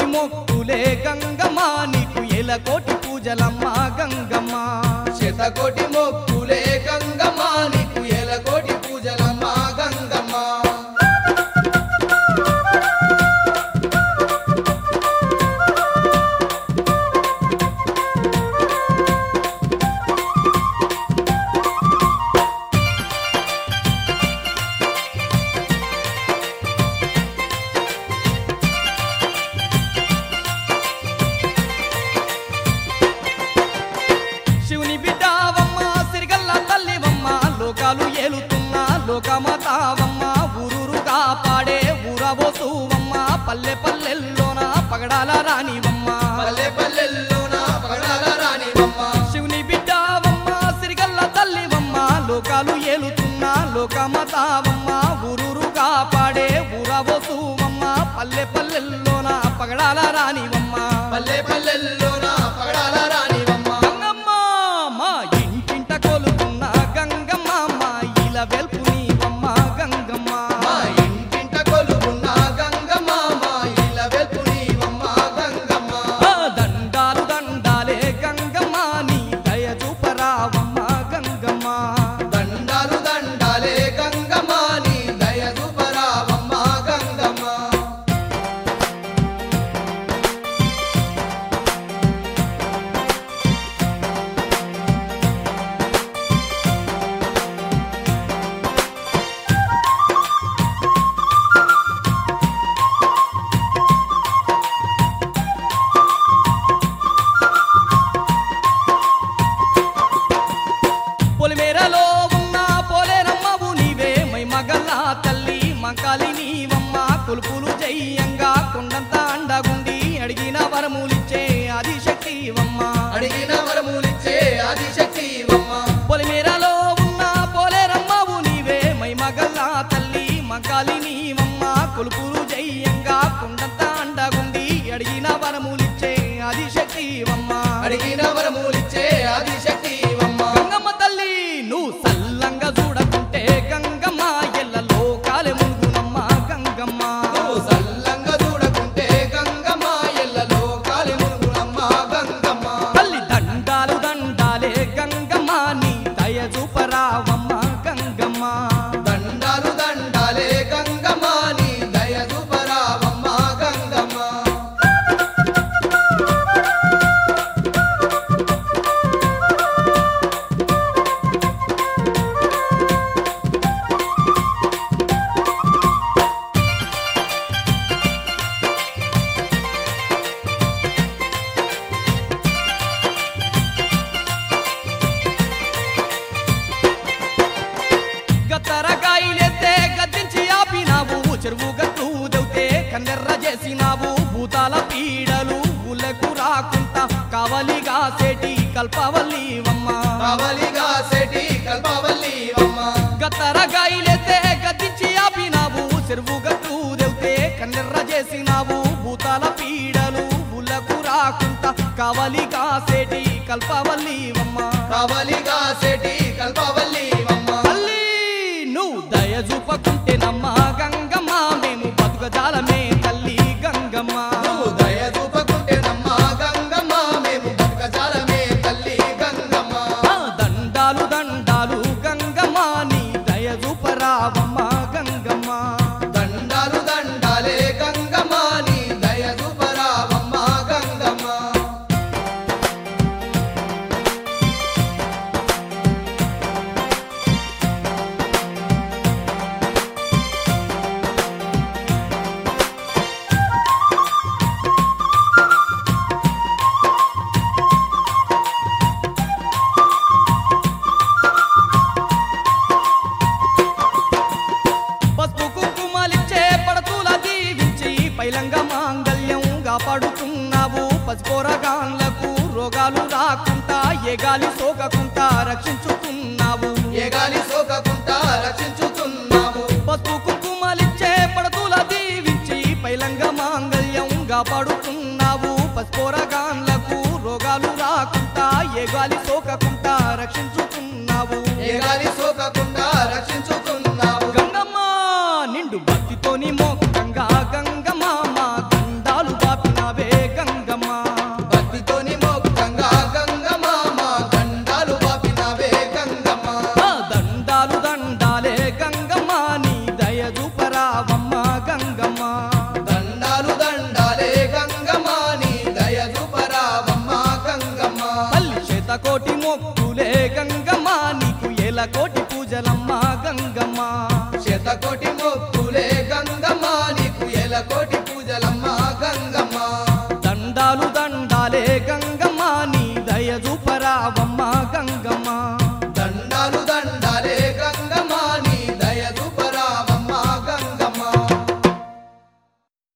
మొక్కులే గంగమ్మ నీకు ఎలకోటి పూజలమ్మ గంగమ్మ శతకోటి మొక్కులే గంగమ్మ నీకు ఎలకోటి పూజలమ్మ గంగమ్మ శివుని బిడ్డావమ్మ సిరిగల్ల తల్లివమ్మ లోకాలు ఏలుతున్న లోకమతావమ్మ ఊరూరుగా పాడే ఊరబోసువమ్మ పల్లె పల్లెల్లోన పగడాల రానివమ్మ పల్లె పల్లెల్లోన పగడాల రానివమ్మ శివుని బిడ్డావమ్మ సిరిగల్ల తల్లివమ్మ లోకాలు ఏలుతున్న లోకమతావమ్మ ఊరూరుగా పాడే ఊరబోసువమ్మ పల్లె పల్లెల్లోన పగడాల రానివమ్మ పల్లె పల్లెల్లోన పగడాల రానివమ్మ గంగమ్మ మా ఇంటింట కొలుకున్న గంగమ్మ మా ఇల వెల్పు నీవమ్మ గంగమ్మ మా ఇంటింట కొలువున్న గంగమ్మ మా ఇల వెల్పు నీవమ్మ గంగమ్మ ఆ దండాలు దండాలే గంగమ్మ నీ దయ చూపరావమ్మ గంగమ్మ దండాలు దండాలే గంగమ్మ నీ దయ చూపరావమ్మ గంగమ్మ పొలిమేరలో ఉన్న పోలేరమ్మవు నీవే మై మగల్లా తల్లి మంకాలి నీవమ్మ కొలుపులు జయ్యంగా కొండంత అండగుండి అడిగిన వరములిచ్చే ఆదిశక్తివమ్మ అడిగిన వరములిచ్చే ఆదిశక్తివమ్మ పొలిమేరలో ఉన్న పోలేరమ్మవు నీవే మై మగల్లా తల్లి మగాలి నీవమ్మ కొలుపులు జయ్యంగా కొండంత అండగుండి అడిగిన వరములిచ్చే ఆదిశక్తివమ్మ అడిగిన వరములిచ్చే ఆదిశక్తివమ్మ గంగమ్మ తల్లి నువ్వు సల్లంగా చూడకుంటే గంగమ్మ ఎల్ల లోకాలే ముందునమ్మ గంగమ్మ నువ్వు సల్లంగా చూడకుంటే గంగమ్మ ఎల్ల లోకాలి మునుగునమ్మ గంగమ్మ తల్లి దండాలు దండాలే గంగమ్మ నీ దయ చూపరావమ్మ గంగమ్మ దండాలు దండాలే గంగమ్మ నీ దయ చూపరావమ్మ గంగమ్మ గత్తరకాయలెత్తే గద్దించి ఆపినావు చెరువు గట్టు దౌతే కన్నెర్ర చేసినావు భూతాల పీడలు ఊళ్ళకు రాకుంటా కావలిగా సేటి కల్పవల్లివమ్మ కావలిగా సెటి కల్పవల్లివమ్మ గత్తరకాయలెత్తే గద్దించి ఆపినావు చెరువు గట్టు దౌతే కన్నెర్ర చేసినావు భూతాల పీడలు ఊళ్ళకు రాకుంటా కావలిగా సేటి కల్పవల్లివమ్మ కావలిగా సెటి కల్పవల్లివమ్మ తల్లి నువ్వు దయ చూపకుంటే నమ్మ గంగమ్మ మేము బతుకజాలమే తల్లి గంగమ్మ నువ్వు దయ చూపకుంటే నమ్మ గంగమ్మ మేము బతుకజాలమే తల్లి గంగమ్మ ఆ దండాలు దండాలు గంగమ్మ నీ దయ చూపరావమ్మ గంగమ్మ దండాలు దండాలే గంగమ్మ నీ దయ చూపరావమ్మ గంగమ్మ పసుపు కుంకుమలిచ్చే పడతుల దీవించి పైలంగ మాంగళ్యం కాపాడుతున్నావు పసిపోరగాన్లకు రోగాలు రాకుండా ఏ గాలి సోకకుండా రక్షించుతున్నావు ఏ గాలి సోకకుండా రక్షించుతున్నావు పసుపు కుంకుమలిచ్చే పడతుల దీవించి పైలంగ మాంగళ్యం కాపాడుతున్నావు పసిపోరగాన్లకు రోగాలు రాకుండా ఏ గాలి సోకకుండా రక్షించుతున్నావు ఏ గాలి సోకకుండా రక్షించుతున్నావు గంగమ్మ నిండు భక్తితోని మోకంగా గంగమ్మ మా గండాలు బాపినావే శతకోటి మొక్కులే గంగమ్మ నీకు ఎలకోటి పూజలమ్మ గంగమ్మ దండాలు దండాలే గంగమ్మ నీ దయ చూపరావమ్మ